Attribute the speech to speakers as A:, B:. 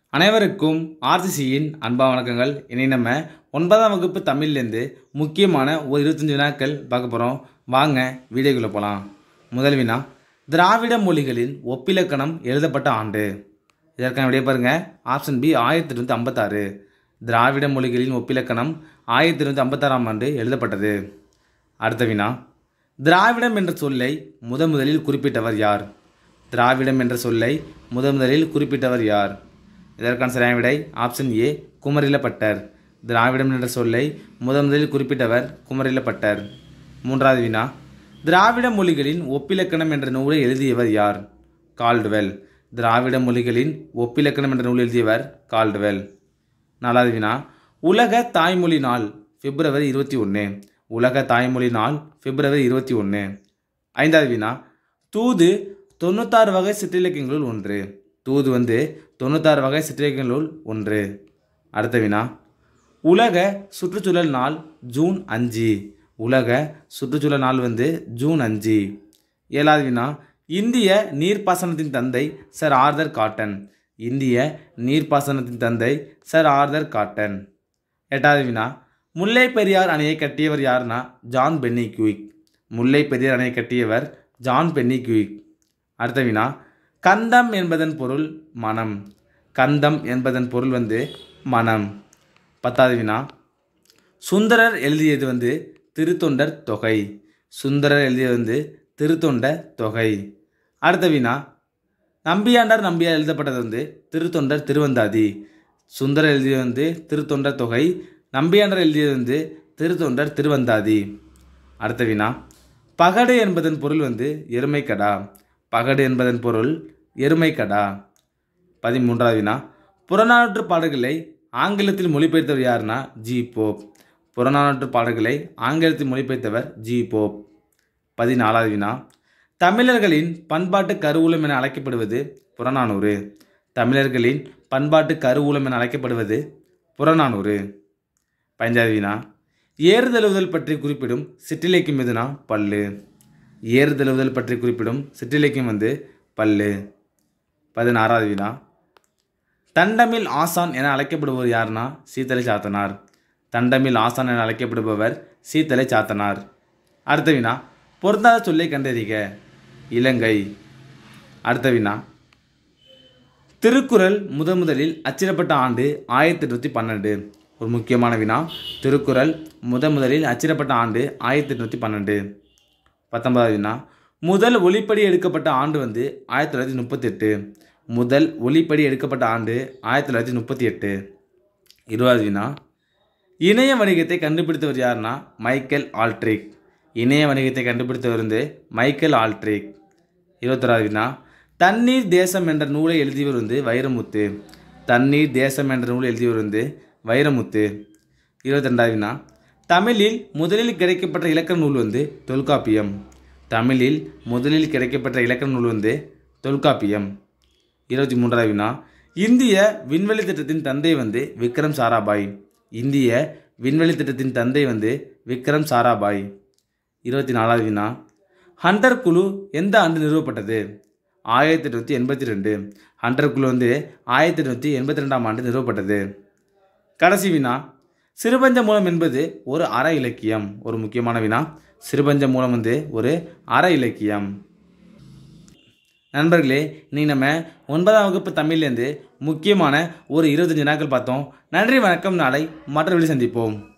A: அனைவருக்கும் ஆர்சிசியின் அன்பா வணக்கங்கள் இனி நம்ம ஒன்பதாம் வகுப்பு தமிழ்லேருந்து முக்கியமான ஒரு இருபத்தஞ்சு வினாக்கள் பார்க்க போகிறோம் வாங்க வீடியோக்குள்ளே போகலாம் முதல் வினா திராவிட மொழிகளின் ஒப்பிலக்கணம் எழுதப்பட்ட ஆண்டு இதற்கான விடைய பாருங்க ஆப்ஷன் பி ஆயிரத்தி எட்நூற்றி ஐம்பத்தாறு திராவிட மொழிகளின் ஒப்பிலக்கணம் ஆயிரத்தி எட்நூற்றி ஐம்பத்தாறாம் ஆண்டு எழுதப்பட்டது அடுத்த வினா திராவிடம் என்ற சொல்லை முத முதலில் குறிப்பிட்டவர் யார் திராவிடம் என்ற சொல்லை முத முதலில் குறிப்பிட்டவர் யார் இதற்கான சரியான விடை ஆப்ஷன் ஏ குமரிலப்பட்டர் திராவிடம் என்ற சொல்லை முத முதலில் குறிப்பிட்டவர் குமரிலப்பட்டர் மூன்றாவது வினா திராவிட மொழிகளின் ஒப்பிலக்கணம் என்ற நூலை எழுதியவர் யார் கால்டுவெல் திராவிட மொழிகளின் ஒப்பிலக்கணம் என்ற நூல் எழுதியவர் கால்டுவெல் நாலாவது வினா உலக தாய்மொழி நாள் பிப்ரவரி இருபத்தி ஒன்று உலக தாய்மொழி நாள் பிப்ரவரி இருபத்தி ஒன்று ஐந்தாவது வினா தூது தொண்ணூத்தாறு வகை சிற்றிலக்கியங்களுள் ஒன்று தூது வந்து தொண்ணூத்தாறு வகை சிற்றிலக்கியங்களுள் ஒன்று அடுத்த வினா உலக சுற்றுச்சூழல் நாள் ஜூன் அஞ்சு உலக சுற்றுச்சூழல் நாள் வந்து ஜூன் அஞ்சு ஏழாவது வினா இந்திய நீர்ப்பாசனத்தின் தந்தை சர் ஆர்தர் காட்டன் இந்திய நீர்ப்பாசனத்தின் தந்தை சர் ஆர்தர் காட்டன் எட்டாவது வினா முல்லை பெரியார் அணையை கட்டியவர் யாருன்னா John Pennycuick Mullai Periyar அணையை கட்டியவர் ஜான் பென்னி குயிக் அடுத்த வினா கந்தம் என்பதன் பொருள் மனம் கந்தம் என்பதன் பொருள் வந்து மனம் பத்தாவது வினா சுந்தரர் எழுதியது வந்து திருத்தொண்டர் தொகை சுந்தரர் எழுதியது வந்து திருத்தொண்டர் தொகை அடுத்த வினா நம்பியாண்டார் நம்பியார் எழுதப்பட்டது வந்து திருத்தொண்டர் திருவந்தாதி சுந்தரர் எழுதியது வந்து திருத்தொண்டர் தொகை நம்பியாண்டார் எழுதியது வந்து திருத்தொண்டர் திருவந்தாதி அடுத்த வினா பகடு என்பதன் பொருள் வந்து எருமைக்கடா பகடு என்பதன் பொருள் எருமைக்கடா பதிமூன்றாவது வினா புறநானூற்று பாடல்களை ஆங்கிலத்தில் மொழிபெயர்த்தவர் யாருன்னா ஜி போப் புறநானூற்று பாடல்களை ஆங்கிலத்தில் மொழிபெயர்த்தவர் ஜி போப் பதினாலாவது வினா தமிழர்களின் பண்பாட்டு கருவூலம் என அழைக்கப்படுவது புறநானூறு தமிழர்களின் பண்பாட்டு கருவூலம் என அழைக்கப்படுவது புறநானூறு பதினஞ்சாவது வினா ஏறுதழுவுதல் பற்றி குறிப்பிடும் சிற்றிலக்கியம் எதுனா பல்லு ஏறுதழுவுதல் பற்றி குறிப்பிடும் சிற்றிலக்கியம் வந்து பல்லு பதினாறாவது வினா தண்டமில் ஆசான் என அழைக்கப்படுபவர் யாருன்னா சீத்தலை சாத்தனார் தண்டமில் ஆசான் என அழைக்கப்படுபவர் சீத்தலை சாத்தனார் அடுத்த வினா பொருந்தாத சொல்லை கண்டறிக இலங்கை அடுத்த வினா திருக்குறள் முத முதலில் அச்சிடப்பட்ட ஆண்டு ஆயிரத்தி எட்நூற்றி பன்னெண்டு ஒரு முக்கியமான வினா திருக்குறள் முத முதலில் அச்சிடப்பட்ட ஆண்டு ஆயிரத்தி எட்நூற்றி பன்னெண்டு பத்தொன்பதாவது வினா முதல் ஒளிப்படி எடுக்கப்பட்ட ஆண்டு வந்து ஆயிரத்தி தொள்ளாயிரத்தி முப்பத்தெட்டு முதல் ஒளிப்படி எடுக்கப்பட்ட ஆண்டு ஆயிரத்தி தொள்ளாயிரத்தி முப்பத்தி எட்டு இருபதாவது வினா இணைய வணிகத்தை கண்டுபிடித்தவர் யாருன்னா மைக்கேல் ஆல்ட்ரிக் இணைய வணிகத்தை கண்டுபிடித்தவர் வந்து மைக்கேல் ஆல்ட்ரிக் இருபத்தொராவது வினா தண்ணீர் தேசம் என்ற நூலை எழுதியவர் வந்து வைரமுத்து தண்ணீர் தேசம் என்ற நூலை எழுதியவர் வந்து வைரமுத்து இருபத்தி ரெண்டாவது வினா தமிழில் முதலில் கிடைக்கப்பட்ட இலக்கண நூல் வந்து தொல்காப்பியம் தமிழில் முதலில் கிடைக்கப்பட்ட இலக்கண நூல் வந்து தொல்காப்பியம் இருபத்தி மூன்றாவது வினா இந்திய விண்வெளி திட்டத்தின் தந்தை வந்து விக்ரம் சாராபாய் இந்திய விண்வெளி திட்டத்தின் தந்தை வந்து விக்ரம் சாராபாய் இருபத்தி நாலாவது வினா ஹண்டர் குழு எந்த ஆண்டு நிறுவப்பட்டது ஆயிரத்தி எட்நூற்றி எண்பத்தி ரெண்டு ஹண்டர் குழு வந்து ஆயிரத்தி எட்நூற்றி எண்பத்தி ரெண்டாம் ஆண்டு நிறுவப்பட்டது கடைசி வினா சிறுபஞ்ச மூலம் என்பது ஒரு அற இலக்கியம் ஒரு முக்கியமான வினா சிறுபஞ்ச மூலம் வந்து ஒரு அற இலக்கியம் நண்பர்களே இன்னைக்கு நம்ம ஒன்பதாம் வகுப்பு தமிழ்லேருந்து முக்கியமான ஒரு இருபத்தஞ்சு நாட்கள் பார்த்தோம் நன்றி வணக்கம் நாளை மற்ற வழி சந்திப்போம்